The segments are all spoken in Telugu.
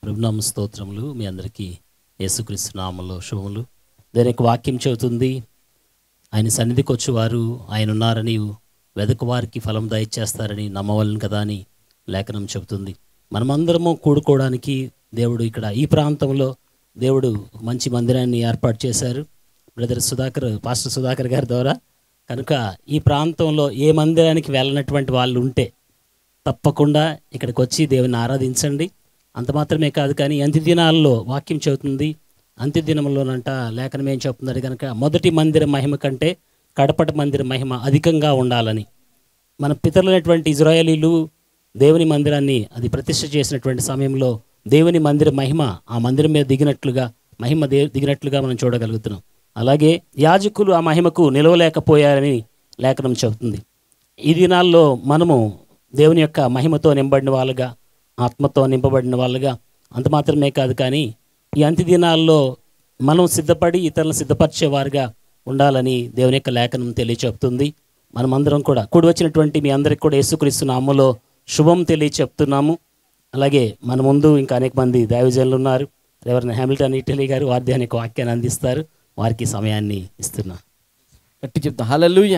ప్రభునామ స్తోత్రములు మీ అందరికీ యేసుక్రీస్తు నామములో శుభములు దాని యొక్క వాక్యం చెబుతుంది ఆయన సన్నిధికి వచ్చేవారు ఆయన ఉన్నారని వెదకు వారికి ఫలం దయచేస్తారని నమ్మవలను కదా అని లేఖనం చెబుతుంది మనమందరము కూడుకోవడానికి దేవుడు ఇక్కడ ఈ ప్రాంతంలో దేవుడు మంచి మందిరాన్ని ఏర్పాటు చేశారు బ్రదర్ సుధాకర్ పాస్టర్ సుధాకర్ గారి ద్వారా కనుక ఈ ప్రాంతంలో ఏ మందిరానికి వెళ్ళనటువంటి వాళ్ళు ఉంటే తప్పకుండా ఇక్కడికి వచ్చి దేవుని ఆరాధించండి అంత మాత్రమే కాదు కానీ అంత్య దినాల్లో వాక్యం చెబుతుంది అంత్య దినంలోనంట లేఖనం ఏం చెప్తున్నారు కనుక మొదటి మందిర మహిమ కంటే కడపటి మందిర మహిమ అధికంగా ఉండాలని మన పితరులైనటువంటి ఇజ్రాయేలీలు దేవుని మందిరాన్ని అది ప్రతిష్ఠ చేసినటువంటి సమయంలో దేవుని మందిర మహిమ ఆ మందిరం మీద దిగినట్లుగా మహిమ దే దిగినట్లుగా మనం చూడగలుగుతున్నాం అలాగే యాజకులు ఆ మహిమకు నిలవలేకపోయారని లేఖనం చెబుతుంది ఈ దినాల్లో మనము దేవుని యొక్క మహిమతో నింపబడిన వాళ్ళుగా ఆత్మతో నింపబడిన వాళ్ళుగా అంత మాత్రమే కాదు కానీ ఈ అంత్య దినాల్లో మనం సిద్ధపడి ఇతరులను సిద్ధపరిచేవారుగా ఉండాలని దేవుని యొక్క లేఖనం తెలియచెప్తుంది మనమందరం కూడా కూడి వచ్చినటువంటి మీ అందరికి కూడా యేసుక్రీస్తు నామములో శుభం తెలియచెప్తున్నాము అలాగే మన ముందు ఇంకా అనేక మంది దైవజనులు ఉన్నారు ఎవరైనా హ్యామిల్టన్ ఇటలీ గారు వారి అనేక వాక్యాన్ని అందిస్తారు వారికి సమయాన్ని ఇస్తున్నా గట్టి చెప్తాం హలలుయ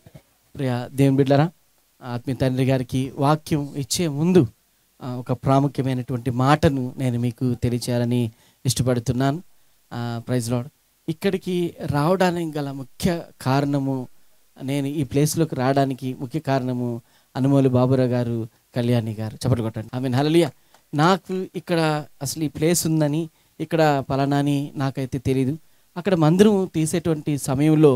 ప్రియ దేవుని బిడ్డరా ఆత్మీయ తండ్రి గారికి వాక్యం ఇచ్చే ముందు ఆ, ఒక ప్రాముఖ్యమైనటువంటి మాటను నేను మీకు తెలియచేయాలని ఇష్టపడుతున్నాను ప్రైజ్ లాడ్ ఇక్కడికి రావడానికి గల ముఖ్య కారణము నేను ఈ ప్లేస్లోకి రావడానికి ముఖ్య కారణము అనుమోలు బాబురావు గారు కళ్యాణి గారు చెప్పలు కొట్టండి ఐ మీన్ హలలియ నాకు ఇక్కడ అసలు ఈ ప్లేస్ ఉందని ఇక్కడ పలానాని నాకైతే తెలీదు అక్కడ మందిరం తీసేటువంటి సమయంలో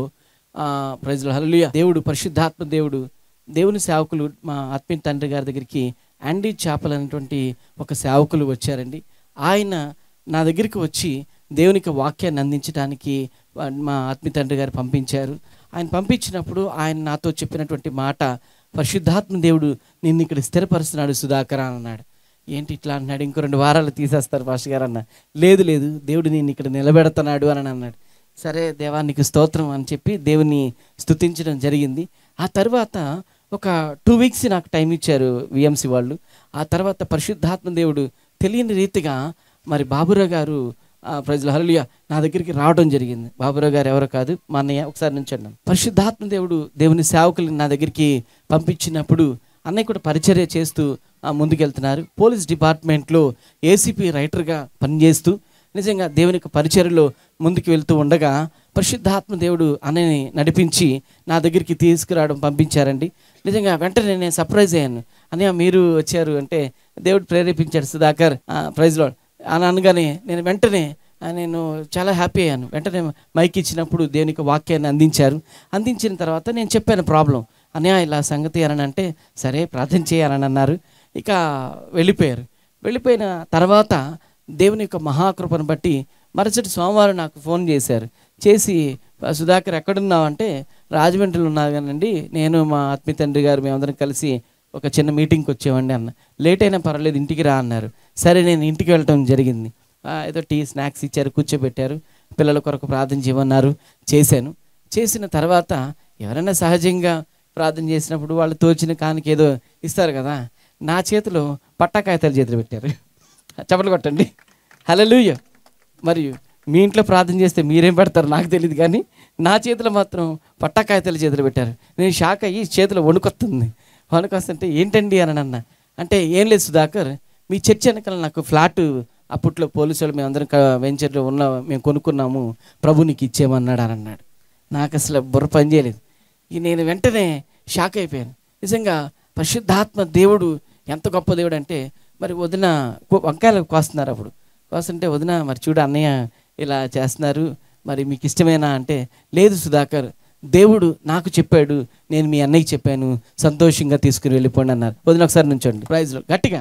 ప్రజలు హలలియ దేవుడు పరిశుద్ధాత్మ దేవుడు దేవుని సేవకులు మా ఆత్మీయ తండ్రి గారి దగ్గరికి యాండీ చేపల్ అనేటువంటి ఒక సేవకులు వచ్చారండి ఆయన నా దగ్గరికి వచ్చి దేవునికి వాక్యాన్ని అందించడానికి వా- మా ఆత్మీయ తండ్రి గారు పంపించారు ఆయన పంపించినప్పుడు ఆయన నాతో చెప్పినటువంటి మాట పరిశుద్ధాత్మ దేవుడు నిన్ను ఇక్కడ స్థిరపరుస్తున్నాడు సుధాకర్ అని అన్నాడు ఏంటి ఇట్లా అన్నాడు ఇంకో రెండు వారాలు తీసేస్తారు పాస్టర్ గారు అన్న లేదు లేదు దేవుడు నేను ఇక్కడ నిలబెడుతున్నాడు అని అన్నాడు సరే దేవానికి స్తోత్రం అని చెప్పి దేవుని స్తుతించడం జరిగింది ఆ తర్వాత ఒక టూ వీక్స్ నాకు టైం ఇచ్చారు విఎంసి వాళ్ళు ఆ తర్వాత పరిశుద్ధాత్మ దేవుడు తెలియని రీతిగా మరి బాబురావు గారు ఆ, ప్రజల హరులియ నా దగ్గరికి రావడం జరిగింది బాబురావు గారు ఎవరో కాదు మా అన్నయ్య ఒకసారి నుంచి అన్నాను పరిశుద్ధాత్మ దేవుడు దేవుని సేవకుల్ని నా దగ్గరికి పంపించినప్పుడు అన్నయ్య కూడా పరిచర్య చేస్తూ ఆ, ముందుకెళ్తున్నారు పోలీస్ డిపార్ట్మెంట్లో ఏసీపీ రైటర్గా పనిచేస్తూ నిజంగా దేవుని యొక్క పరిచర్యలో ముందుకు వెళ్తూ ఉండగా పరిశుద్ధాత్మ దేవుడు అన్నని నడిపించి నా దగ్గరికి తీసుకురావడం పంపించారండి నిజంగా వెంటనే నేను సర్ప్రైజ్ అయ్యాను అన్నయ్య మీరు వచ్చారు అంటే దేవుడు ప్రేరేపించాడు సుధాకర్ ప్రైజ్లో అని అనగానే నేను వెంటనే ఆ, నేను చాలా హ్యాపీ అయ్యాను వెంటనే మైక్ ఇచ్చినప్పుడు దేవునికి వాక్యాన్ని అందించారు అందించిన తర్వాత నేను చెప్పాను ప్రాబ్లం అన్నయ్య ఇలా సంగతి అని అంటే సరే ప్రార్థన చేయాలని అన్నారు ఇక వెళ్ళిపోయారు వెళ్ళిపోయిన తర్వాత దేవుని యొక్క మహాకృపను బట్టి మరుసటి సోమవారం నాకు ఫోన్ చేశారు చేసి సుధాకర్ ఎక్కడున్నావు అంటే రాజమండ్రిలో ఉన్నా కానండి నేను మా ఆత్మీయ తండ్రి గారు మేమందరం కలిసి ఒక చిన్న మీటింగ్కి వచ్చామండి అన్న లేట్ అయినా పర్వాలేదు ఇంటికి రా అన్నారు సరే నేను ఇంటికి వెళ్ళటం జరిగింది ఆ, ఏదో టీ స్నాక్స్ ఇచ్చారు కూర్చోబెట్టారు పిల్లల కొరకు ప్రార్థన చేయమన్నారు చేశాను చేసిన తర్వాత ఎవరైనా సహజంగా ప్రార్థన చేసినప్పుడు వాళ్ళు తోచిన కానికి ఏదో ఇస్తారు కదా నా చేతిలో పట్టాకాయతాలు చేతులు పెట్టారు చప్పట్లు కొట్టండి హల్లెలూయ మరియు మీ ఇంట్లో ప్రార్థన చేస్తే మీరేం పెడతారు నాకు తెలియదు కానీ నా చేతిలో మాత్రం పట్టాకాయతాలు చేతులు పెట్టారు నేను షాక్ అయ్యి చేతిలో వణుకొస్తుంది వణుకొస్తుంటే ఏంటండి అని అన్న అంటే ఏం లేదు సుధాకర్ మీ చర్చ వెనకాల నాకు ఫ్లాట్ అప్పట్లో పోలీసు వాళ్ళు మేమందరం క- వెంచర్లో ఉన్న మేము కొనుక్కున్నాము ప్రభు నీకు ఇచ్చేయమన్నాడు అని అన్నాడు నాకు అసలు బుర్ర పని చేయలేదు ఈ నేను వెంటనే షాక్ అయిపోయాను నిజంగా పరిశుద్ధాత్మ దేవుడు ఎంత గొప్ప దేవుడు అంటే మరి వదిన కో- వంకాయలు కోస్తున్నారు అప్పుడు కోస్తుంటే వదిన మరి చూడు అన్నయ్య ఇలా చేస్తున్నారు మరి మీకు ఇష్టమేనా అంటే లేదు సుధాకర్ దేవుడు నాకు చెప్పాడు నేను మీ అన్నయ్యకి చెప్పాను సంతోషంగా తీసుకుని వెళ్ళిపోండి అన్నారు వదిన ఒకసారి నుంచోండి ప్రైజ్లో గట్టిగా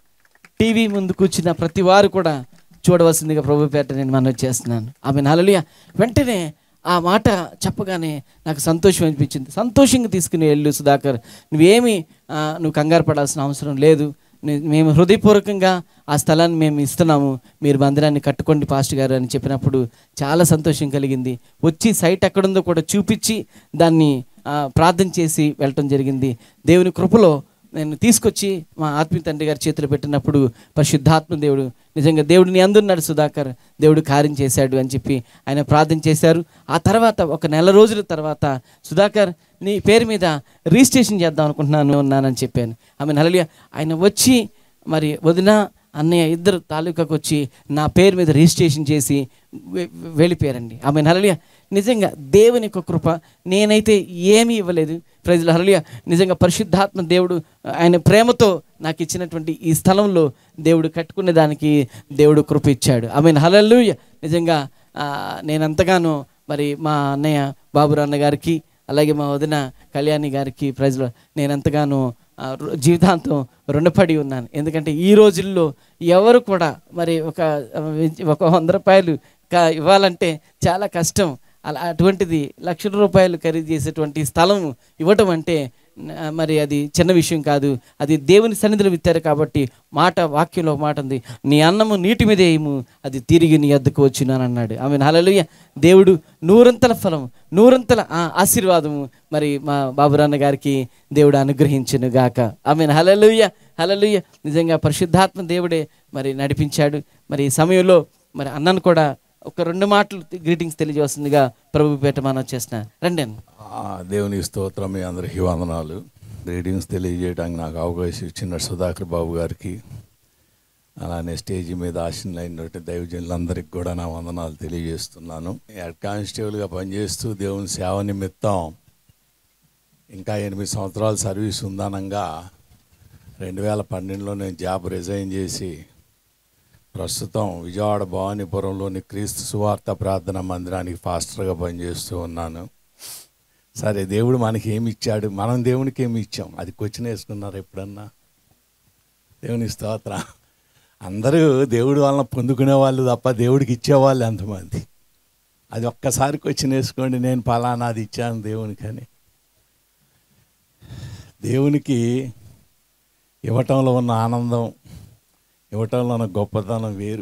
టీవీ ముందు కూర్చున్న ప్రతి వారు కూడా చూడవలసిందిగా ప్రభు పేట నేను మనం చేస్తున్నాను ఆమె నలలియ వెంటనే ఆ మాట చెప్పగానే నాకు సంతోషం అనిపించింది సంతోషంగా తీసుకుని వెళ్ళు సుధాకర్ నువ్వేమి ఆ, నువ్వు కంగారు పడాల్సిన అవసరం లేదు నే- మేము హృదయపూర్వకంగా ఆ స్థలాన్ని మేము ఇస్తున్నాము మీరు మందిరాన్ని కట్టుకోండి పాస్ట్ గారు అని చెప్పినప్పుడు చాలా సంతోషం కలిగింది వచ్చి సైట్ ఎక్కడుందో కూడా చూపించి దాన్ని ఆ, ప్రార్థన చేసి వెళ్ళటం జరిగింది దేవుని కృపలో నేను తీసుకొచ్చి మా ఆత్మీయ తండ్రి గారి చేతిలో పెట్టినప్పుడు పరిశుద్ధాత్మ దేవుడు నిజంగా దేవుడు నీ అందున్నాడు సుధాకర్ దేవుడు కార్యం చేశాడు అని చెప్పి ఆయన ప్రార్థన చేశారు ఆ తర్వాత ఒక నెల రోజుల తర్వాత సుధాకర్ నీ పేరు మీద రిజిస్ట్రేషన్ చేద్దాం అనుకుంటున్నాను ఉన్నానని చెప్పాను ఆమె నలలియ ఆయన వచ్చి మరి వదిన అన్నయ్య ఇద్దరు తాలూకాకు వచ్చి నా పేరు మీద రిజిస్ట్రేషన్ చేసి వె- వెళ్ళిపోయారండి ఆమె హరలియ నిజంగా దేవుని యొక్క కృప నేనైతే ఏమీ ఇవ్వలేదు ప్రజలు హరలియ నిజంగా పరిశుద్ధాత్మ దేవుడు ఆయన ప్రేమతో నాకు ఇచ్చినటువంటి ఈ స్థలంలో దేవుడు కట్టుకునే దానికి దేవుడు కృప ఇచ్చాడు ఆమె హలలుయ నిజంగా ఆ, నేను ఎంతగానో మరి మా అన్నయ్య బాబురావు అన్న గారికి అలాగే మా వదిన కళ్యాణి గారికి ప్రజలు నేను ఎంతగానో ఆ, రు- జీవితాంతం రుణపడి ఉన్నాను ఎందుకంటే ఈ రోజుల్లో ఎవరు కూడా మరి ఒక ఆ, ఒక వంద రూపాయలు కా- ఇవ్వాలంటే చాలా కష్టం అలా అటువంటిది లక్షల రూపాయలు ఖరీదు చేసేటువంటి స్థలం ఇవ్వటం అంటే ఆ, మరి అది చిన్న విషయం కాదు అది దేవుని సన్నిధిలో విత్తారు కాబట్టి మాట వాక్యంలో ఒక మాట ఉంది నీ అన్నము నీటి మీద వేయము అది తిరిగి నీ ఎద్దుకు వచ్చిన అని అన్నాడు ఆమె హలలుయ దేవుడు నూరంతల ఫలం నూరంతల ఆ ఆశీర్వాదము మరి మా బాబురాన్న గారికి దేవుడు అనుగ్రహించును గాక ఆమె హలలుయ హలలుయ నిజంగా పరిశుద్ధాత్మ దేవుడే మరి నడిపించాడు మరి ఈ సమయంలో మరి అన్నను కూడా ఒక రెండు మాటలు గ్రీటింగ్స్ తెలియజేస్తుందిగా ప్రభు పేట మనం చేసిన రండి అన్న ఆ, దేవునికి స్తోత్రం మీ అందరికీ వందనాలు గ్రీటింగ్స్ తెలియజేయడానికి నాకు అవకాశం ఇచ్చిన సుధాకర్ బాబు గారికి అలానే స్టేజ్ మీద ఆశీనులైనటువంటి దైవజనులందరికీ కూడా నా వందనాలు తెలియజేస్తున్నాను హెడ్ కానిస్టేబుల్గా పనిచేస్తూ దేవుని సేవ నిమిత్తం ఇంకా ఎనిమిది సంవత్సరాల సర్వీస్ ఉందనంగా రెండు వేల పన్నెండులో నేను జాబ్ రిజైన్ చేసి ప్రస్తుతం విజయవాడ భవానీపురంలోని క్రీస్తు సువార్త ప్రార్థన మందిరానికి ఫాస్టర్గా పనిచేస్తూ ఉన్నాను సరే దేవుడు మనకి ఏమి ఇచ్చాడు మనం దేవునికి ఏమి ఇచ్చాం అది క్వశ్చన్ వేసుకున్నారు ఎప్పుడన్నా దేవుని స్తోత్ర అందరూ దేవుడి వలన పొందుకునే వాళ్ళు తప్ప దేవుడికి ఇచ్చేవాళ్ళు ఎంతమంది అది ఒక్కసారి క్వశ్చన్ వేసుకోండి నేను పలానాది ఇచ్చాను దేవునికి అని దేవునికి ఇవ్వటంలో ఉన్న ఆనందం ఇవ్వటంలో ఉన్న గొప్పతనం వేరు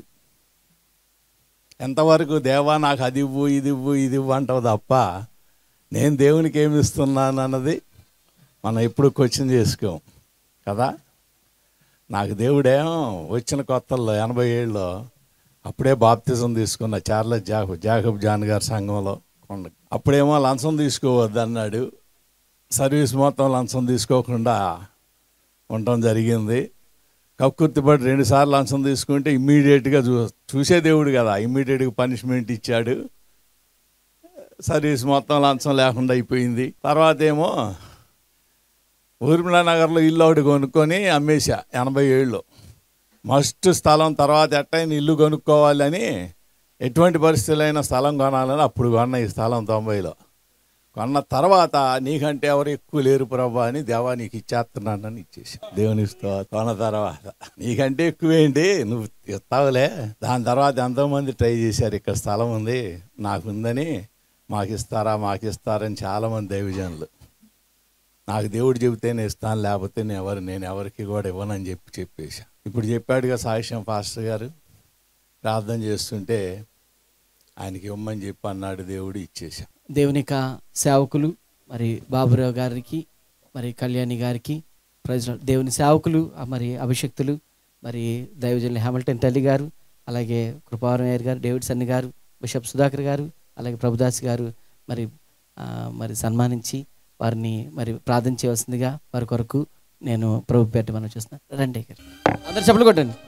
ఎంతవరకు దేవా నాకు అది ఇవ్వు ఇది ఇవ్వు ఇది ఇవ్వు అంటావు తప్ప నేను దేవునికి ఏమి ఇస్తున్నాను అన్నది మనం ఎప్పుడు క్వశ్చన్ చేసుకోం కదా నాకు దేవుడేమో వచ్చిన కొత్తల్లో ఎనభై ఏళ్ళలో అప్పుడే బాప్తిజం తీసుకున్న చార్లెస్ జాకబ్ జాకబ్ జాన్ గారి సంఘంలో కొండ అప్పుడేమో లంచం తీసుకోవద్దు అన్నాడు సర్వీస్ మొత్తం లంచం తీసుకోకుండా ఉండటం జరిగింది కక్కుర్తిపడి రెండుసార్లు లంచం తీసుకుంటే ఇమ్మీడియట్గా చూ చూసే దేవుడు కదా ఇమ్మీడియట్గా పనిష్మెంట్ ఇచ్చాడు సర్వీస్ మొత్తం లంచం లేకుండా అయిపోయింది తర్వాత ఏమో ఊర్మిళ నగర్లో ఇల్లు ఒకటి కొనుక్కొని అమ్మేశా ఎనభై ఏళ్ళు మస్ట్ స్థలం తర్వాత ఎట్టయిన ఇల్లు కొనుక్కోవాలని ఎటువంటి పరిస్థితులైన స్థలం కొనాలని అప్పుడు కొన్న ఈ స్థలం తొంభైలో కొన్న తర్వాత నీకంటే ఎవరు ఎక్కువ లేరు ప్రభా అని దేవా నీకు ఇచ్చేస్తున్నానని ఇచ్చేసి దేవుని ఇస్తా కొన్న తర్వాత నీకంటే ఎక్కువేంటి నువ్వు ఇస్తావులే దాని తర్వాత ఎంతోమంది ట్రై చేశారు ఇక్కడ స్థలం ఉంది నాకుందని మాకు ఇస్తారా మాకు ఇస్తారని చాలామంది దైవజనులు నాకు దేవుడు చెబితేనే ఇస్తాను లేకపోతే నేను ఎవరు నేను ఎవరికి కూడా ఇవ్వనని చెప్పి చెప్పేసా ఇప్పుడు చెప్పాడుగా సాక్ష్యం పాస్టర్ గారు ప్రార్థన చేస్తుంటే ఆయనకి ఇవ్వమని చెప్పి అన్నాడు దేవుడు ఇచ్చేసా దేవుని యొక్క సేవకులు మరి బాబురావు గారికి మరి కళ్యాణి గారికి ప్రజలు దేవుని సేవకులు ఆ మరి అభిషక్తులు మరి దైవజనులు హ్యామిల్టన్ తల్లి గారు అలాగే కృపావరం అయ్యర్ గారు డేవిడ్ సన్ని గారు బిషప్ సుధాకర్ గారు అలాగే ప్రభుదాస్ గారు మరి ఆ, మరి సన్మానించి వారిని మరి ప్రార్థన చేయవలసిందిగా వారి కొరకు నేను ప్రభు పేట మనం చూస్తున్నాను రండి గారు అందరు చెప్పలు కొట్టండి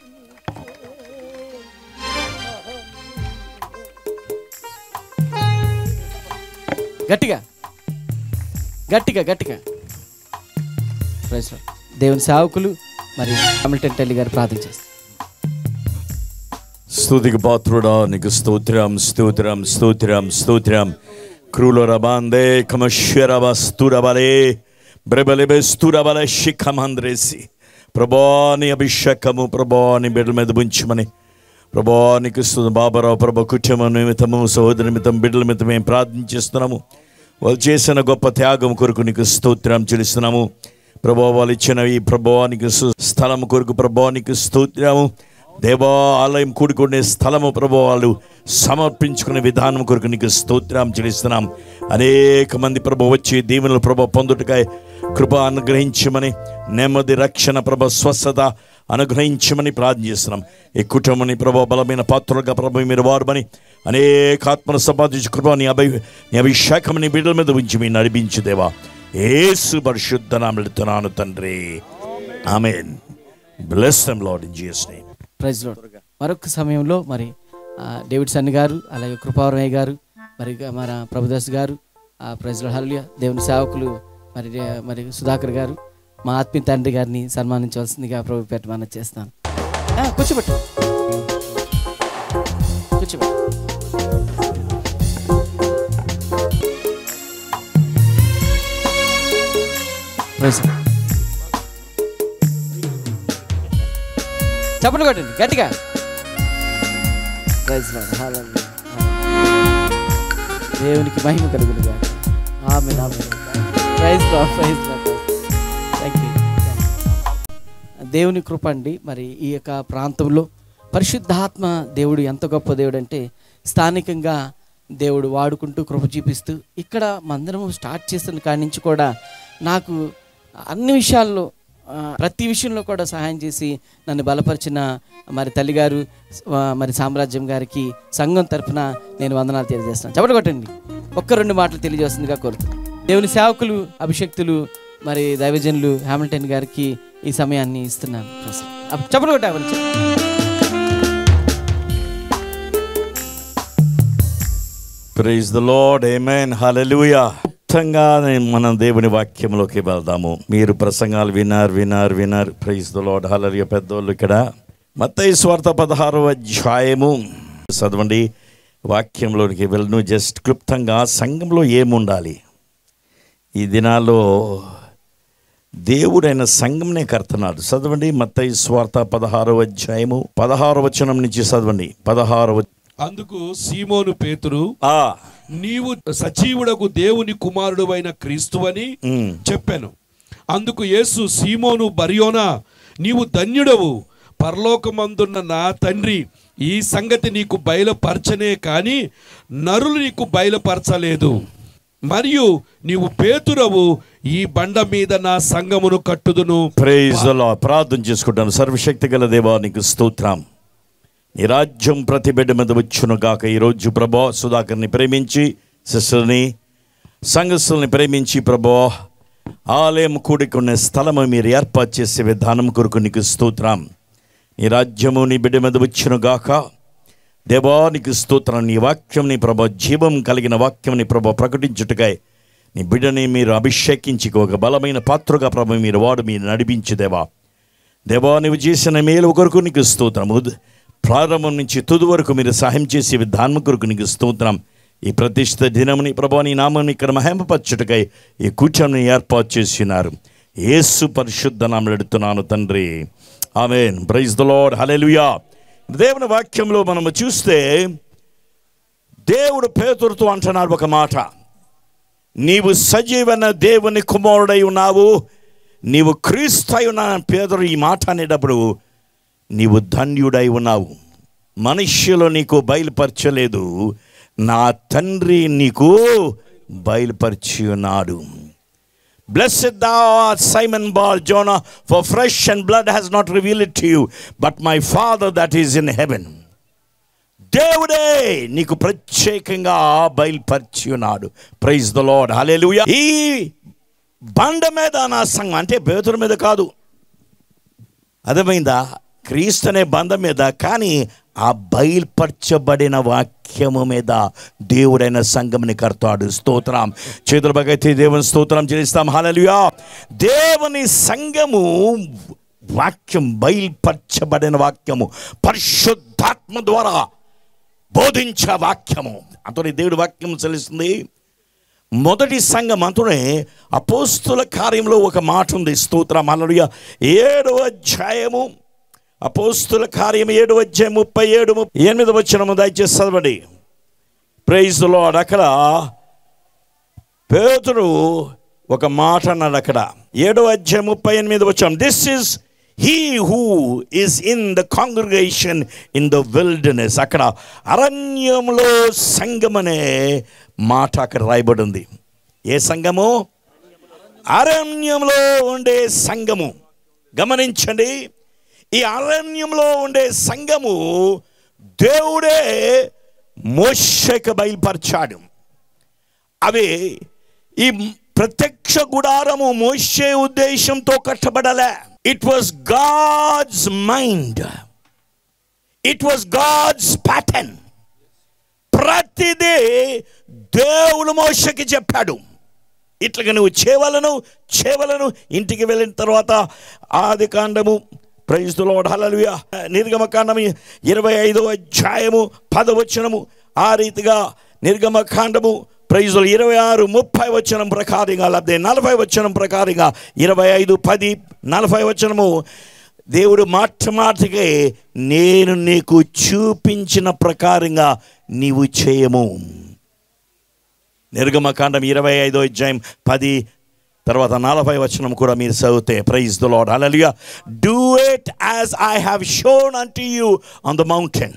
గట్టిగా గట్టిగా గట్టిగా Praise Lord. దేవుని సేవకులు మరి హామిల్టన్ టెల్లి గారు ప్రార్థన చేస్తారు స్తుతికి పాత్రుడా నీకు స్తోత్రం స్తోత్రం స్తోత్రం స్తోత్రం క్రూలో రబాందే కమశ్వరవ స్తురబలే బ్రెబలిబె స్తురబల శిఖమంద్రేసి ప్రభాని అభిషేకము ప్రభాని బిడ్డల మీద ఉంచమని ప్రభానికి బాబారావు ప్రభ కుటుంబం నిమిత్తము సహోదరి నిమిత్తం బిడ్డల నిమిత్తం మేము ప్రార్థించేస్తున్నాము వాళ్ళు చేసిన గొప్ప త్యాగం కొరకు నీకు స్తోత్రం చెల్లిస్తున్నాము ప్రభా వాళ్ళు ఇచ్చిన ఈ ప్రభావానికి స్థలం కొరకు ప్రభావానికి స్తోత్రము దేవా ఆలయం కూడుకునే స్థలము ప్రభు వాళ్ళు సమర్పించుకునే విధానం కొరకు నీకు స్తోత్రం చెల్లిస్తున్నాం అనేక మంది ప్రభు వచ్చి దీవెనలు ప్రభు పొందుటకాయ కృప అనుగ్రహించమని నెమ్మది రక్షణ ప్రభ స్వస్థత అనుగ్రహించమని ప్రార్థన చేస్తున్నాం ఈ కుటుంబాన్ని ప్రభా బలమైన పాత్రలుగా ప్రభు మీరు వాడమని అనేక ఆత్మను సంపాదించి కృప నీ అభి నీ అభిషేకం నీ బిడ్డల మీద ఉంచి మీ నడిపించు దేవా ఏసు పరిశుద్ధ నామెడుతున్నాను తండ్రి amen bless them Lord in Jesus name praise Lord మరొక సమయంలో మరి ఆ, డేవిడ్ సన్ని గారు అలాగే కృపావరమయ్య గారు మరి ఇక మన ప్రభుదాస్ గారు ఆ, ప్రైజ్ లోడ్ హల్లెలూయా దేవుని సేవకులు మరి డే- మరి సుధాకర్ గారు మా ఆత్మీయ తండ్రి గారిని సన్మానించవలసిందిగా ప్రభు పేట మనం చేస్తాను ఆ, కూర్చోబెట్టు కూర్చోబెట్టు ప్రైజ్ లార్డ్. చప్పట్లు కొట్టండి గట్టిగా ప్రైజ్ లార్డ్. హల్లెలూయా. దేవునికి మహిమ కలుగునుగా ఆమె praise Lord, praise Lord. Thank you దేవుని కృప అండి మరి ఈ యొక్క ప్రాంతంలో పరిశుద్ధాత్మ దేవుడు ఎంత గొప్ప దేవుడు అంటే స్థానికంగా దేవుడు వాడుకుంటూ కృప చూపిస్తూ ఇక్కడ మందిరం స్టార్ట్ చేస్తున్న కాడి నుంచి కూడా నాకు అన్ని విషయాల్లో ఆ, ప్రతి విషయంలో కూడా సహాయం చేసి నన్ను బలపరిచిన మరి తల్లిగారు ఆ, మరి సామ్రాజ్యం గారికి సంఘం తరఫున నేను వందనాలు తెలియజేస్తాను చెప్పలు కొట్టండి ఒక్క రెండు మాటలు తెలియజేస్తుందిగా కోరుతున్నాను దేవుని సేవకులు అభిషక్తులు మరి దైవజనులు హ్యామిల్టన్ గారికి ఈ సమయాన్ని ఇస్తున్నాను చెప్పలు కొట్టాలి praise the Lord amen hallelujah క్లుప్తంగా నేను మన దేవుని వాక్యంలోకి వెళ్దాము మీరు ప్రసంగాలు వినారు వినారు వినారు ప్రైజ్ ద లార్డ్ హల్లెలూయా పెద్దోళ్ళు ఇక్కడ మత్తయి స్వార్థ పదహారో అధ్యాయము చదవండి వాక్యంలోనికి వెళ్ళను జస్ట్ క్లుప్తంగా సంఘంలో ఏముండాలి ఈ దినాల్లో దేవుడైన సంఘంనే కడుతున్నాడు చదవండి మత్తయి స్వార్థ పదహారో అధ్యాయము పదహారో వచనం నుంచి చదవండి పదహారో అందుకు సీమోను పేతురు ఆ నీవు సజీవుడకు దేవుని కుమారుడు అయిన క్రీస్తువని ఉమ్. చెప్పాను అందుకు యేసు సీమోను బరియోనా నీవు ధన్యుడవు పరలోకమందున్న నా తండ్రి ఈ సంగతి నీకు బయలుపరచనే కానీ నరులు నీకు బయలుపరచలేదు మరియు నీవు పేతురవు ఈ బండ మీద నా సంగమును కట్టుదును ప్రైజ్ లా ప్రార్థన చేసుకుంటాను సర్వశక్తి గల దేవానికి స్తోత్రం నీ రాజ్యం ప్రతి బిడ్డ మీద వచ్చును గాక ఈరోజు ప్రభా సుధాకర్ని ప్రేమించి సిస్టర్ని సంఘస్థుల్ని ప్రేమించి ప్రభా ఆలయం కూడుకునే స్థలము మీరు ఏర్పాటు చేసే విధానం కొరకు నీకు స్తోత్రం నీ రాజ్యము నీ బిడ్డ మీద వచ్చును గాక దేవానికి స్తోత్రం నీ వాక్యం నీ ప్రభా జీవం కలిగిన వాక్యం నీ ప్రభా ప్రకటించుటకై నీ బిడ్డని మీరు అభిషేకించి ఒక బలమైన పాత్రగా ప్రభ మీరు వాడు మీరు నడిపించు దేవా దేవా నువ్వు చేసిన మేలు కొరకు నీకు స్తోత్రం ఉద్- ప్రారంభం నుంచి తుది వరకు మీరు సహాయం చేసే విధానం కొరకు నీకు స్తోత్రం ఈ ప్రతిష్ఠ దినముని ప్రభా నీ నామం ఇక్కడ మహింపపరచుటకై ఈ కూర్చొని ఏర్పాటు చేసినారు యేసు పరిశుద్ధ నామం ఎడుతున్నాను తండ్రి amen praise the Lord hallelujah దేవుని వాక్యంలో మనము చూస్తే దేవుడు పేతురుతో అంటున్నాడు ఒక మాట నీవు సజీవన దేవుని కుమారుడై ఉన్నావు నీవు క్రీస్తు ఉన్న పేదరు ఈ మాట అనేటప్పుడు నీవు ధన్యుడై ఉన్నావు మనుష్యులు నీకు బయలుపరచలేదు నా తండ్రి నీకు బయలుపరిచి ఉన్నాడు Blessed thou art Simon Bar Jonah, for flesh and blood has not revealed it to you, but my Father that is in heaven. దేవుడే నీకు ప్రత్యేకంగా బయలుపరిచి ఉన్నాడు ప్రైజ్ ద లార్డ్ హల్లెలూయా ఈ బండ మీద నా సంఘం అంటే పేతుల మీద కాదు అర్థమైందా క్రీస్తు అనే బంధం మీద కానీ ఆ బయలుపరచబడిన వాక్యము మీద దేవుడైన సంఘంని కడతాడు స్తోత్రం చేతుల భగతి దేవుని స్తోత్రం చెల్లిస్తాం హల్లెలూయా దేవుని సంఘము వాక్యం బయలుపరచబడిన వాక్యము పరిశుద్ధాత్మ ద్వారా బోధించే వాక్యము అంతనే దేవుడి వాక్యం చెల్లిస్తుంది మొదటి సంఘం అంతనే అపోస్తుల కార్యంలో ఒక మాట ఉంది స్తోత్రం అలలుయ ఏడవ అధ్యాయము అపోస్తుల కార్యం ఏడు అధ్యాయం ముప్పై ఏడు ముప్పై ఎనిమిది వచ్చిన దయచేసి చదవండి ప్రైజ్ లార్డ్ అక్కడ పేతురు ఒక మాట అన్నాడు అక్కడ ఏడో అధ్యాయం ముప్పై ఎనిమిది వచ్చాం this is he who is in the congregation in the wilderness అక్కడ అరణ్యంలో సంఘం అనే మాట అక్కడ రాయబడి ఉంది ఏ సంఘము అరణ్యంలో ఉండే సంఘము గమనించండి ఈ అరణ్యంలో ఉండే సంఘము దేవుడే మోషకు బయలుపరిచాడు అవి ఈ ప్రత్యక్ష గుడారము మోసే ఉద్దేశంతో కట్టబడలే it was God's mind it was God's pattern ప్రతిదీ దేవుడు మోసకి చెప్పాడు ఇట్లాగా నువ్వు చేవలను చేవలను ఇంటికి వెళ్ళిన తర్వాత ఆది కాండము ప్రైజులో హలలుయ నిర్గమకాండము ఇరవై ఐదో అధ్యాయము పదవచనము ఆ రీతిగా నిర్గమకాండము ప్రైజులు ఇరవై ఆరు ముప్పై వచనం ప్రకారంగా లేకపోతే నలభై వచనం ప్రకారంగా ఇరవై ఐదు పది నలభై వచనము దేవుడు మాట మాటకే నేను నీకు చూపించిన ప్రకారంగా నీవు చేయము నిర్గమకాండం ఇరవై ఐదో అధ్యాయం పది తర్వాత నలభై వచనం కూడా మీరు చదివితే praise the Lord hallelujah do it as I have shown unto you on the mountain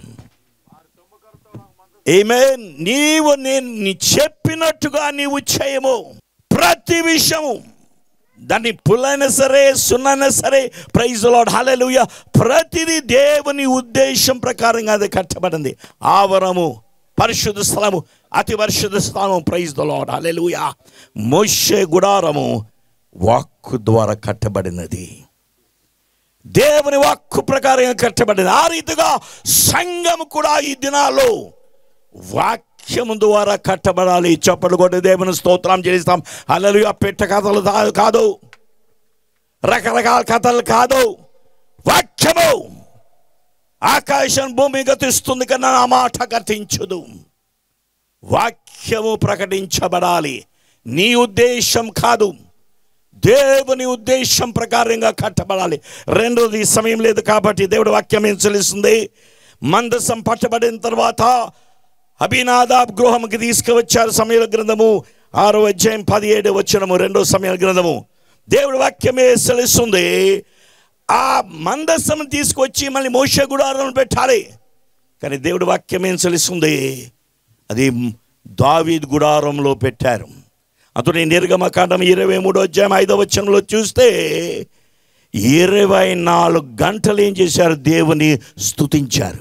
ఏమే నీవు నేను నీ చెప్పినట్టుగా నీవు చేయము ప్రతి విషయము దాన్ని పుల్లైనా సరే సున్నైనా సరే ప్రైజ్ లాడ్ హల్లెలూయా ప్రతిదీ దేవుని ఉద్దేశం ప్రకారంగా అది కట్టబడింది ఆవరము పరిశుద్ధ స్థలము అతి పరిశుద్ధ స్థలము ప్రైజ్ ద లాడ్ హల్లెలూయా మోషే గుడారము వాక్కు ద్వారా కట్టబడినది దేవుని వాక్కు ప్రకారంగా కట్టబడింది ఆ రీతిగా సంఘం కూడా ఈ దినాల్లో వాక్యము ద్వారా కట్టబడాలి చప్పలు కొట్టి దేవుని స్తోత్రం చేస్తాం అల్లలు పెట్ట కథలు దా- కాదు రకరకాల కథలు కాదు వాక్యము ఆకాశం భూమి గతిస్తుంది కన్నా నా మాట గతించదు వాక్యము ప్రకటించబడాలి నీ ఉద్దేశం కాదు దేవుని ఉద్దేశం ప్రకారంగా కట్టబడాలి రెండోది సమయం లేదు కాబట్టి దేవుడు వాక్యం ఏం చెల్లిస్తుంది మందసం పట్టబడిన తర్వాత అభినాదాబ్ గృహంకి తీసుకువచ్చారు సమయాల గ్రంథము ఆరో అధ్యాయం పదిహేడు వచ్చినము రెండో సమయాల గ్రంథము దేవుడు వాక్యమే సెలుస్తుంది ఆ మందస్సం తీసుకొచ్చి మళ్ళీ మోస గుడారం పెట్టాలి కానీ దేవుడు వాక్యం ఏం సెలుస్తుంది అది దావీద్ గుడారంలో పెట్టారు అతడు నిర్గమకాండం ఇరవై మూడో అధ్యాయం ఐదో వచనంలో చూస్తే ఇరవై నాలుగు గంటలు ఏం చేశారు దేవుని స్తుతించారు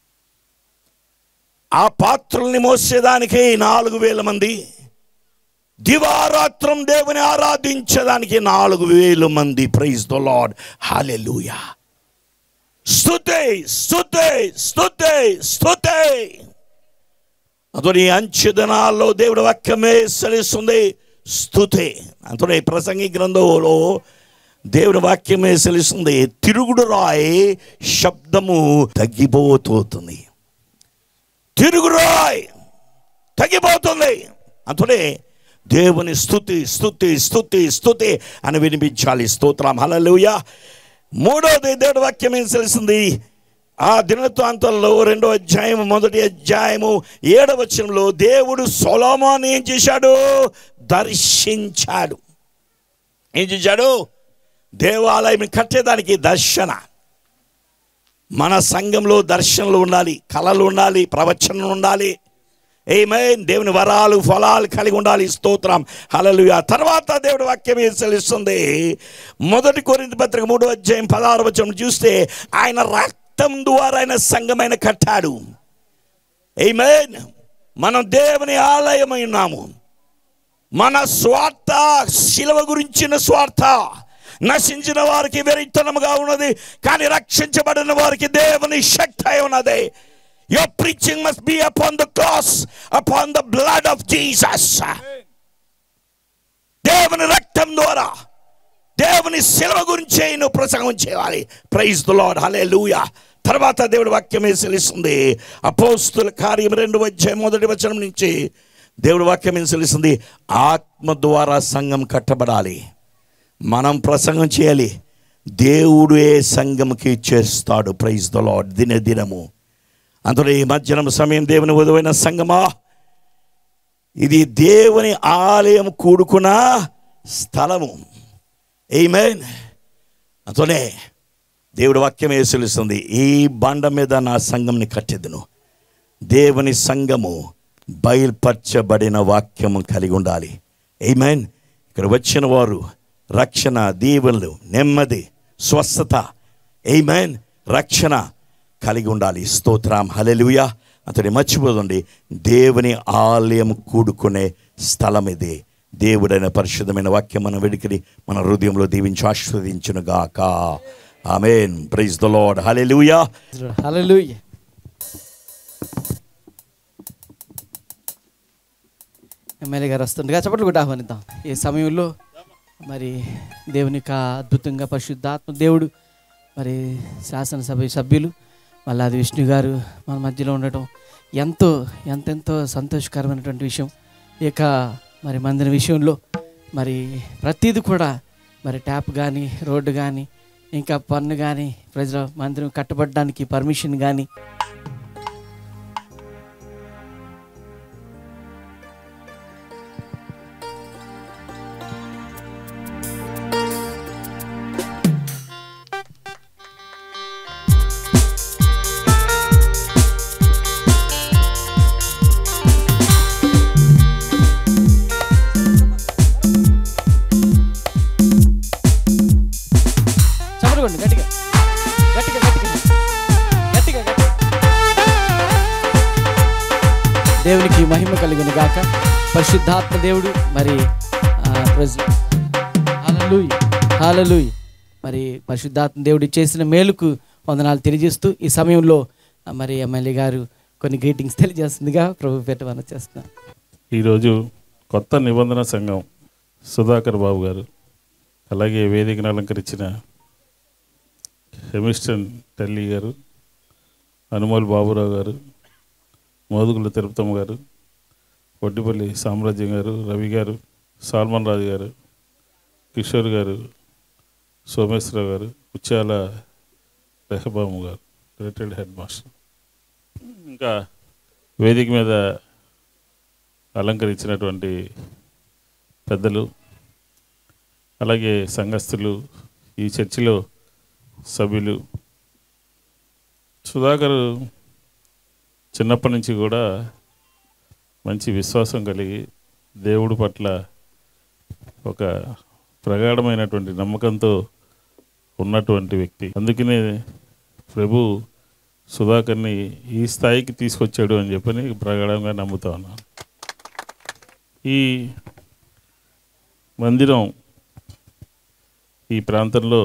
ఆ పాత్రల్ని మోసేదానికి నాలుగు వేల మంది దివారాత్రం దేవుని ఆరాధించడానికి నాలుగు వేల మంది ప్రైజ్ ద లాడ్ హాలెలూయా స్తుతే స్తుతే స్తుతే స్తుతే అతని అంచె దినాల్లో దేవుడి వాక్యమే సెలిస్తుంది స్తుతే అతని ప్రసంగి గ్రంథంలో దేవుని వాక్యమే సెలిస్తుంది తిరుగుడు రాయి శబ్దము తగ్గిపోతుంది తిరుగురాయ్ తగ్గిపోతుంది అతడే దేవుని స్థుతి స్థుతి స్థుతి స్థుతి అని వినిపించాలి స్తోత్రం హల్లెలూయా మూడోది దేవుడి వాక్యం ఏం తెలిసింది ఆ దినత్వాంతంలో రెండో అధ్యాయం మొదటి అధ్యాయము ఏడవ వచనంలో దేవుడు సొలోమోని ఏం చేశాడు దర్శించాడు ఏం చేశాడు దేవాలయం కట్టేదానికి దర్శన మన సంఘంలో దర్శనలు ఉండాలి కళలు ఉండాలి ప్రవచనం ఉండాలి ఏమే దేవుని వరాలు ఫలాలు కలిగి ఉండాలి స్తోత్రం హలలు ఆ తర్వాత దేవుడి వాక్యం ఏం సెలుస్తుంది మొదటి కొరింత పత్రిక మూడో అధ్యాయం పదహారు వచనం చూస్తే ఆయన రక్తం ద్వారా ఆయన సంఘమైన కట్టాడు ఏమేన్ మనం దేవుని ఆలయమై ఉన్నాము మన స్వార్థ శిలవ గురించిన స్వార్థ నశించిన వారికి వెరితనముగా ఉన్నది కానీ రక్షించబడిన వారికి దేవుని శక్తి అయి ఉన్నది your preaching must be upon the cross upon the blood of Jesus దేవుని రక్తం ద్వారా దేవుని శిలవ గురించే నువ్వు ప్రసంగం చేయాలి ప్రైజ్ ద లార్డ్ హలే తర్వాత దేవుడి వాక్యమే సెలుస్తుంది అపోస్తుల కార్యం రెండు వచ్చే మొదటి వచనం నుంచి దేవుడి వాక్యం ఏం సెలుస్తుంది ఆత్మ ద్వారా సంఘం కట్టబడాలి మనం ప్రసంగం చేయాలి దేవుడు ఏ సంఘంకి చేస్తాడు ప్రైజ్ ద లార్డ్ దిన దినము అందులో ఈ మధ్యాహ్నం సమయం దేవుని ఉదవైన సంగమా ఇది దేవుని ఆలయం కూడుకున్న స్థలము ఏమేన్ అందులోనే దేవుడి వాక్యం వేసులుస్తుంది ఈ బండ మీద నా సంఘంని కట్టెదును దేవుని సంఘము బయలుపరచబడిన వాక్యము కలిగి ఉండాలి ఏమైన్ ఇక్కడ వచ్చిన వారు రక్షణ దీవెనలు నెమ్మది స్వస్థత ఏమైన్ రక్షణ కలిగి ఉండాలి స్తోత్రం హలెలుయా అతని మర్చిపోదండి దేవుని ఆలయం కూడుకునే స్థలం ఇది దేవుడైన పరిశుద్ధమైన వాక్యం మన వెడికిని మన హృదయంలో దీవించి ఆస్వాదించును గాక amen praise the Lord hallelujah hallelujah MLA గారు వస్తుండగా చప్పట్లు కూడా ఆహ్వానిద్దాం ఈ సమయంలో మరి దేవుని యొక్క అద్భుతంగా పరిశుద్ధాత్మ దేవుడు మరి శాసనసభ సభ్యులు మల్లాది విష్ణు గారు మన మధ్యలో ఉండటం ఎంతో ఎంతెంతో సంతోషకరమైనటువంటి విషయం ఈ యొక్క మరి మందిర విషయంలో మరి ప్రతిదీ కూడా మరి ట్యాప్ కానీ రోడ్డు కానీ ఇంకా పన్ను కానీ ప్రజల మందిరం కట్టబడడానికి పర్మిషన్ కానీ చమరుకోండి గట్టిగా గట్టిగా గట్టిగా గట్టిగా గట్టిగా దేవునికి మహిమ కలిగిన గాక పరిశుద్ధాత్మ దేవుడు మరి హాలలుయ్ హాలలుయ్ మరి పరిశుద్ధాత్మ దేవుడు చేసిన మేలుకు వందనాలు తెలియజేస్తూ ఈ సమయంలో ఆ, మరి ఎమ్మెల్యే గారు కొన్ని గ్రీటింగ్స్ తెలియజేస్తుందిగా ప్రభు పెట్టమని చేస్తున్నాను ఈరోజు కొత్త నిబంధన సంఘం సుధాకర్ బాబు గారు అలాగే వేదికను అలంకరించిన హెమిస్టన్ టెల్లీ గారు అనుమోల్ బాబురావు గారు మోదుగుల తిరుపతమ్మ గారు వడ్డిపల్లి సామ్రాజ్యం గారు రవి గారు సాల్మన్ రాజు గారు కిషోర్ గారు సోమేశ్వరరావు గారు ఉచ్చాల రెహబాము గారు రిటైర్డ్ హెడ్ మాస్టర్ ఇంకా వేదిక మీద అలంకరించినటువంటి పెద్దలు అలాగే సంఘస్థులు ఈ చర్చిలో సభ్యులు సుధాకర్ చిన్నప్పటి నుంచి కూడా మంచి విశ్వాసం కలిగి దేవుడి పట్ల ఒక ప్రగాఢమైనటువంటి నమ్మకంతో ఉన్నటువంటి వ్యక్తి అందుకనే ప్రభు సుధాకర్ని ఈ స్థాయికి తీసుకొచ్చాడు అని చెప్పని ప్రగాఢంగా నమ్ముతా ఉన్నాను ఈ మందిరం ఈ ప్రాంతంలో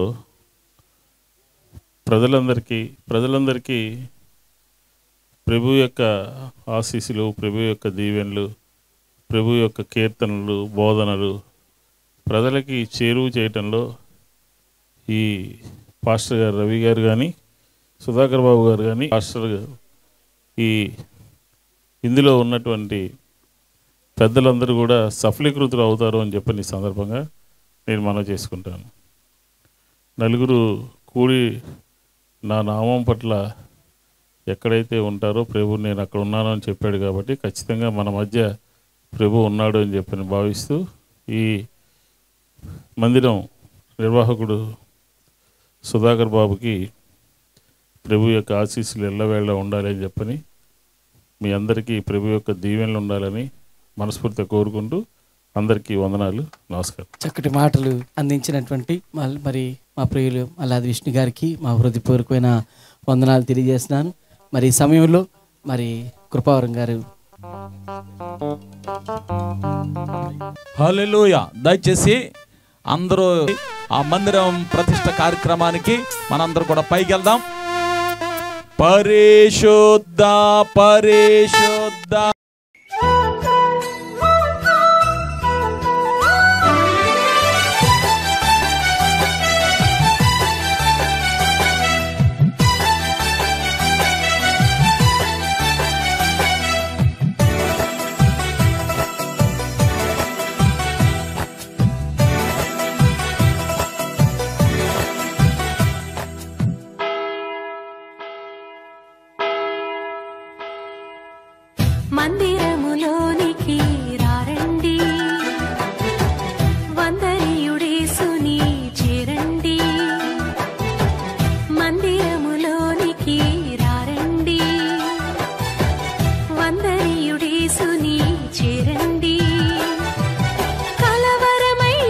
ప్రజలందరికీ ప్రజలందరికీ ప్రభు యొక్క ఆశీస్సులు ప్రభు యొక్క దీవెనలు ప్రభు యొక్క కీర్తనలు బోధనలు ప్రజలకి చేరువ చేయటంలో ఈ పాస్టర్ గారు రవి గారు కానీ సుధాకర్ బాబు గారు కానీ పాస్టర్ గారు ఈ ఇందులో ఉన్నటువంటి పెద్దలందరూ కూడా సఫలీకృతులు అవుతారు అని చెప్పని ఈ సందర్భంగా నేను మనవి చేసుకుంటాను నలుగురు కూడి నా నామం పట్ల ఎక్కడైతే ఉంటారో ప్రభు నేను అక్కడ ఉన్నాను అని చెప్పాడు కాబట్టి ఖచ్చితంగా మన మధ్య ప్రభు ఉన్నాడు అని చెప్పని భావిస్తూ ఈ మందిరం నిర్వాహకుడు సుధాకర్ బాబుకి ప్రభు యొక్క ఆశీస్సులు ఎల్లవేళ ఉండాలి అని చెప్పని మీ అందరికీ ప్రభు యొక్క దీవెనలు ఉండాలని మనస్ఫూర్తిగా కోరుకుంటూ అందరికీ వందనాలు నమస్కారం చక్కటి మాటలు అందించినటువంటి మల్- మరి మా ప్రియులు అల్లాది విష్ణు గారికి మా హృదయపూర్వకమైన వందనాలు తెలియజేస్తున్నాను మరి ఈ సమయంలో మరి కృపావరం గారు హల్లెలూయ దయచేసి అందరూ ఆ మందిరం ప్రతిష్ట కార్యక్రమానికి మనందరూ కూడా పైకి వెళ్దాం పరిశుద్ధ పరిశుద్ధ మందిరములోనికి రారండి వందనీయుడేసుని చేరండి మందిరములోనికి రారండి వందనీయుడేసుని చేరండి కలవరమై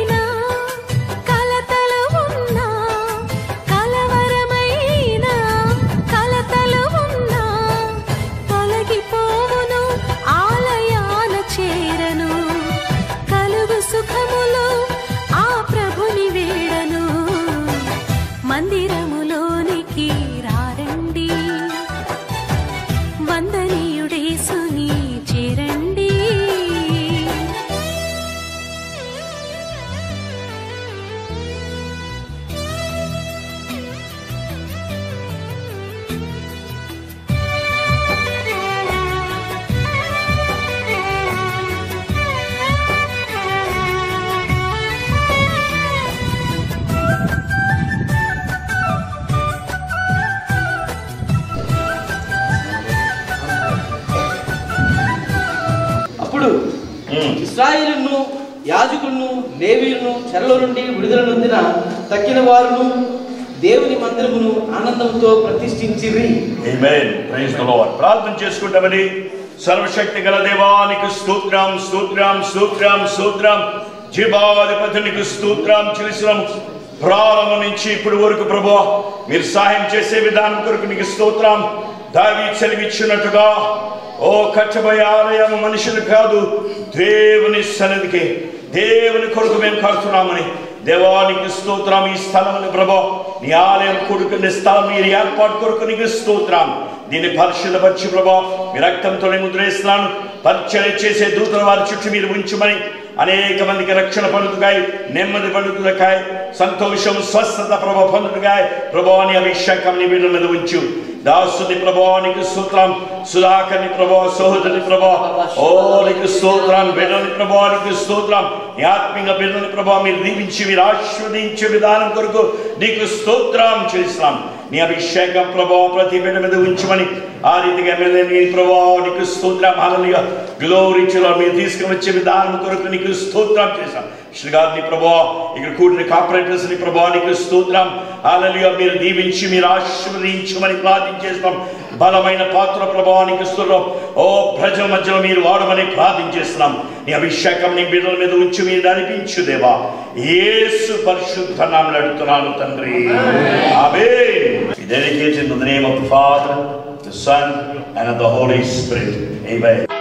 ఇస్రాయిలును యాజకులను లేవీలను చెరలో నుండి విడుదల నొందిన తక్కిన వారును దేవుని మందిరమును ఆనందంతో ప్రతిష్ఠించిరి Amen. Praise the Lord. ప్రార్థన చేసుకుంటామని సర్వశక్తి గల దేవానికి స్తోత్రం స్తోత్రం స్తోత్రం స్తోత్రం జీవాధిపతునికి స్తోత్రం చేసినాం ప్రారంభం నుంచి ఇప్పటి వరకు ప్రభు మీరు సహాయం చేసే విధానం కొరకు నీకు స్తోత్రం దావి చెలివిచ్చినట్టుగా ఓ కట్టబోయే ఆలయం మనుషులు కాదు దేవుని సన్నిధికి దేవుని కొరకు మేము కడుతున్నామని దేవానికి స్తోత్రం ఈ స్థలముని ప్రభా నీ ఆలయం కొడుకుని స్థలం మీరు ఏర్పాటు కొరకు నీకు స్తోత్రం దీన్ని పరిశుద్ధపరిచి ప్రభా మీ రక్తంతోనే ముద్రేస్తున్నాను పరిచయం చేసే దూతల వారి చుట్టూ మీరు ఉంచమని అనేక మందికి రక్షణ పొందుతాయి నెమ్మది పొందుతాయి సంతోషం స్వస్థత ప్రభా పొందుతాయి ప్రభాని అభిషేకం నీ వీళ్ళ మీద ఉంచు దాసుని ప్రభానికి స్తోత్రం సుధాకర్ని ప్రభా సహోదరుని ప్రభా ఓ నీకు స్తోత్రం బిడ్డని ప్రభానికి స్తోత్రం నీ ఆత్మీయ బిడ్డని ప్రభా మీరు దీవించి మీరు ఆస్వాదించే విధానం కొరకు నీకు స్తోత్రం చేస్తున్నాం నీ అభిషేకం ప్రభావ ప్రతి బిడ్డ మీద ఉంచమని ఆ రీతిగా ఎమ్మెల్యే నీ ప్రభావ నీకు స్తోత్రం హాలలుగా గ్లోరిచులో మీరు తీసుకుని వచ్చే విధానం కొరకు నీకు స్తోత్రం చేశాం శ్రీ గారిని ప్రభా ఇక్కడ కూడిన కాపరేటర్స్ ని ప్రభా నీకు స్తోత్రం హాలలుగా మీరు దీవించి మీరు ఆశీర్వదించమని ప్రార్థించేస్తాం బలమైన పాత్ర ప్రభావానికి స్తోత్రం ఓ ప్రజల మధ్యలో మీరు వాడమని ప్రార్థించేస్తున్నాం నీ అభిషేకం నీ బిడ్డల మీద ఉంచి మీరు నడిపించు దేవా యేసు పరిశుద్ధ నామములో అడుగుతున్నాను తండ్రి ఆమేన్ We dedicate in the name of the Father, the Son, and of the Holy Spirit. Amen.